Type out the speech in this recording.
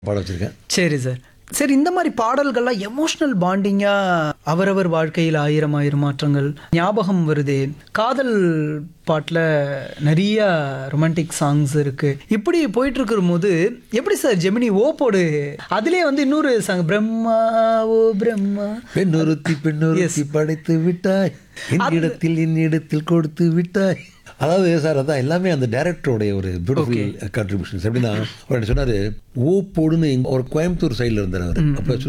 பாட வச்சிருக்கேன் சரி சார் சரி இந்த மாதிரி பாடல்கள்லாம் எமோஷ்னல் பாண்டிங்காக அவரவர் வாழ்க்கையில் ஆயிரம் ஆயிரம் மாற்றங்கள் ஞாபகம் வருது காதல் பாட்டில் நிறைய ரொமான்டிக் சாங்ஸ் இருக்கு இப்படி போயிட்டு இருக்கிற போது எப்படி சார் ஜெமினி ஓ போடு அதுலேயே வந்து இன்னொரு சாங் பிரம்மா ஓ பிரம்மா பெண்ணொருத்தி பெண்ணொருத்தி படைத்து விட்டாய் என்னிடத்தில் என்னிடத்தில் கொடுத்து விட்டாய் அதாவது சார் அதான் எல்லாமே அந்த டைரக்டருடைய ஒரு பியூட்டிஃபுல் கான்ட்ரிபியூஷன்ஸ் எப்படின்னா அவர் சொன்னார் ஓ போடுன்னு இங்க ஒரு கோயம்புத்தூர் சைடில் இருந்தார் அவர் அப்போ